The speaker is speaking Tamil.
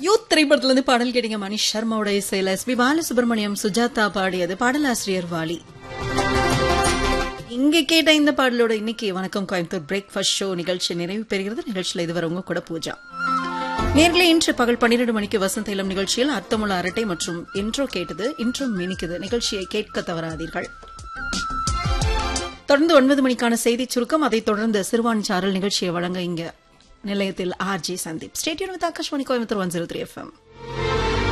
யூத் திரைப்படத்துல இருந்து பாடல் கேட்டீங்க மணிஷ் சர்மாவோட இசையில எஸ் பி பாலசுப்ரமணியம் சுஜாதா பாடியது பாடலாசிரியர் வாலி இங்க கேட்ட இந்த பாடலோட இன்னைக்கு வணக்கம் கோயம்புத்தூர் பிரேக்ஃபாஸ்ட் ஷோ நிகழ்ச்சி நிறைவு பெறுகிறது நிகழ்ச்சியில் இதுவரை உங்க கூட பூஜா நேர்களே இன்று பகல் பன்னிரண்டு மணிக்கு வசந்த இளம் நிகழ்ச்சியில் அர்த்தமுள்ள அரட்டை மற்றும் இன்ட்ரோ கேட்டது இன்றும் மினிக்குது நிகழ்ச்சியை கேட்க தவறாதீர்கள் தொடர்ந்து ஒன்பது மணிக்கான செய்தி சுருக்கம் அதைத் தொடர்ந்து சிறுவாணி சாரல் நிகழ்ச்சியை வழங்க இங்க நிலையத்தில் RJ Sandeep stadium with Akashvani Coimbatore one zero three FM